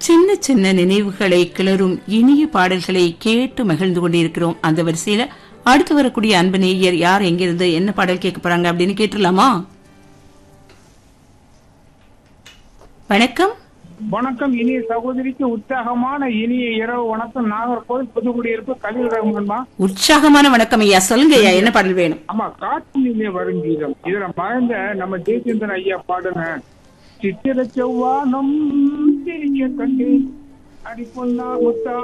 சின்ன சின்ன நினைவுகளை கிளறும் இனிய பாடல்களை கேட்டு மகிழ்ந்து கொண்டிருக்கிறோம் அந்த வரிசையில அடுத்து வரக்கூடிய அன்பு நேயர் யார் எங்கிருந்து என்ன பாடல் கேட்க போறாங்க அப்படின்னு கேட்டுடலாமா வணக்கம் வணக்கம் இனிய சகோதரிக்கு உற்சாகமான இனிய இரவு வணக்கம் நாகர்கோவில் புதுக்குடியிருப்பு கலில் ரகுமான்மா உற்சாகமான வணக்கம் ஐயா சொல்லுங்க ஐயா என்ன பாடல் வேணும் ஆமா காற்றினிலே வரும் கீதம் இதுல மறந்த நம்ம ஜெயச்சந்திரன் ஐயா பாடுன சித்திர செவ்வானம் சிறிய கண்டு அடி பொன்னா முத்தா